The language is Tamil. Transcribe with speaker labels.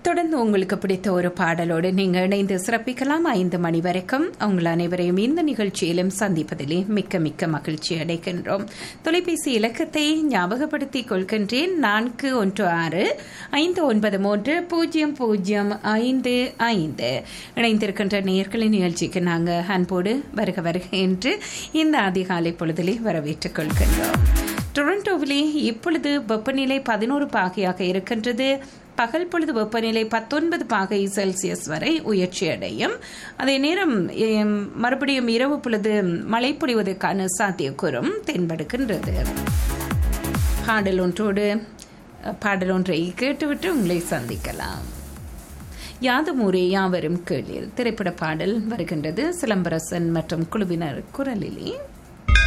Speaker 1: தொடர்ந்து உங்களுக்கு பிடித்த ஒரு பாடலோடு நீங்கள் இணைந்து சிறப்பிக்கலாம் ஐந்து மணி வரைக்கும் உங்கள் அனைவரையும் இந்த நிகழ்ச்சியிலும் சந்திப்பதிலே மிக்க மிக்க மகிழ்ச்சி அடைகின்றோம் தொலைபேசி இலக்கத்தை ஞாபகப்படுத்திக் கொள்கின்றேன் நான்கு ஒன்று ஆறு ஐந்து ஒன்பது மூன்று பூஜ்ஜியம் பூஜ்ஜியம் ஐந்து ஐந்து இணைந்திருக்கின்ற நேர்களின் நிகழ்ச்சிக்கு நாங்கள் அன்போடு வருக வருக என்று இந்த அதிகாலை பொழுதிலே வரவேற்றுக் கொள்கின்றோம் டொரண்டோவிலே இப்பொழுது வெப்பநிலை பதினோரு பாகையாக இருக்கின்றது பகல் பொழுது வெப்பநிலை பத்தொன்பது பாகை செல்சியஸ் வரை உயர்ச்சி அடையும் அதே நேரம் எம், மறுபடியும் இரவு பொழுது மழை பொழிவதற்கான சாத்தியக்கூறும் தென்படுகின்றது பாடல் ஒன்றோடு பாடல் ஒன்றை கேட்டுவிட்டு உங்களை சந்திக்கலாம் யாதும் ஊரே யாவரும் கேளீர் திரைப்பட பாடல் வருகின்றது சிலம்பரசன் மற்றும் குழுவினர் குரலிலே